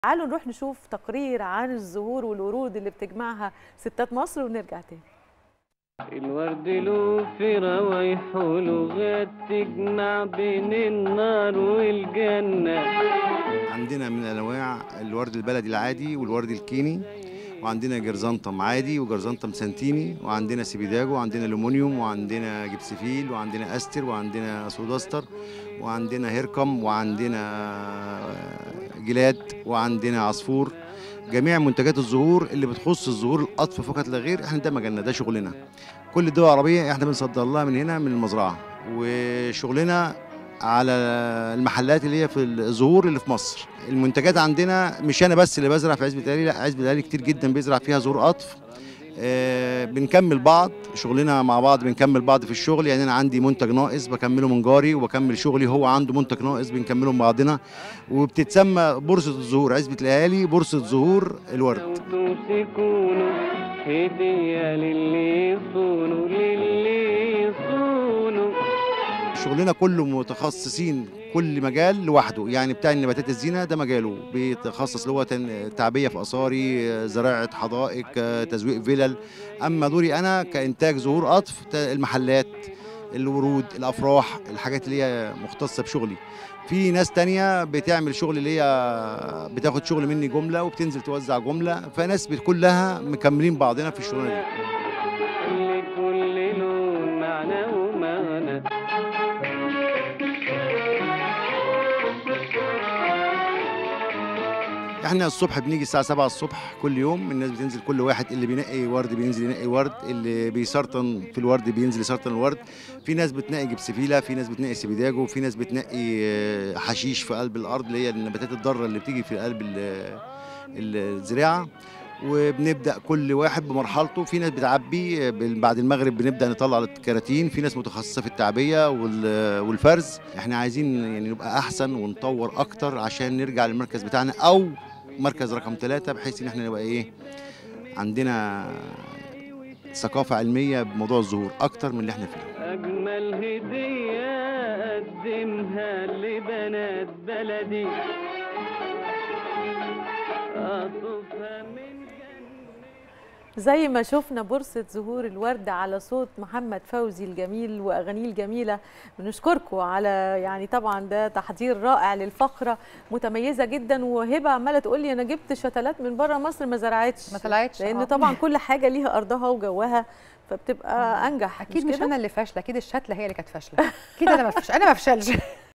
تعالوا نروح نشوف تقرير عن الزهور والورود اللي بتجمعها ستات مصر ونرجع تاني الورد له في روايح ولغات تجمع بين النار والجنة عندنا من انواع الورد البلدي العادي والورد الكيني وعندنا جرزانتم عادي وجرزانتم سنتيني وعندنا سيبيداجو وعندنا الومنيوم وعندنا جبسفيل وعندنا استر وعندنا سوداستر وعندنا هيركم وعندنا جلاد وعندنا عصفور جميع منتجات الزهور اللي بتخص الزهور القطف فقط لا غير احنا ده مجالنا ده شغلنا كل الدول العربيه احنا بنصدر لها من هنا من المزرعه وشغلنا على المحلات اللي هي في الزهور اللي في مصر المنتجات عندنا مش انا بس اللي بزرع في عزبة الالي لا عزبة الالي كتير جدا بيزرع فيها زهور قطف آه بنكمل بعض شغلنا مع بعض بنكمل بعض في الشغل يعني انا عندي منتج ناقص بكمله من جاري وبكمل شغلي هو عنده منتج ناقص بنكمله من بعضنا وبتتسمى بورصه الزهور عزبة الالي بورصه زهور الورد وسكونه هدية للي يصونه للي يصونه شغلنا كله متخصصين كل مجال لوحده يعني بتاع النباتات الزينه ده مجاله بيتخصص اللي هو تن- تعبيه في اثاري زراعه حدائق تزويق فيلل اما دوري انا كانتاج زهور قطف ت- المحلات الورود الافراح الحاجات اللي هي مختصه بشغلي في ناس تانية بتعمل شغل اللي هي بتاخد شغل مني جمله وبتنزل توزع جمله فناس بت- كلها مكملين بعضنا في الشغلانه دي لكل لون معنى ومعنى احنا الصبح بنيجي الساعة 7 الصبح كل يوم الناس بتنزل كل واحد اللي بينقي ورد بينزل ينقي ورد اللي بيسرطن في الورد بينزل يسرطن الورد في ناس بتنقي جبسفيلة في ناس بتنقي سيبيداجو في ناس بتنقي آه، حشيش في قلب الأرض اللي هي النباتات الضارة اللي بتيجي في قلب ال- الزراعة وبنبدا كل واحد بمرحلته في ناس بتعبي آه، بال- بعد المغرب بنبدا نطلع الكراتين في ناس متخصصه في التعبيه وال- والفرز احنا عايزين يعني نبقى احسن ونطور اكتر عشان نرجع للمركز بتاعنا او مركز رقم ثلاثة بحيث ان احنا نبقى ايه عندنا ثقافة علمية بموضوع الزهور اكتر من اللي احنا فيه أجمل هدية أقدمها لبنات بلدي أطوفها من زي ما شفنا بورصة زهور الورد على صوت محمد فوزي الجميل وأغانيه الجميلة بنشكركم على يعني طبعا ده تحضير رائع للفقرة متميزة جدا وهبة عمالة تقول لي أنا جبت شتلات من بره مصر ما زرعتش ما طلعتش لأن آه. طبعا كل حاجة ليها أرضها وجوها فبتبقى أنجح اكيد مش كده؟ انا اللي فاشله اكيد الشتله هي اللي كانت فاشله اكيد انا ما فش... انا ما فشلش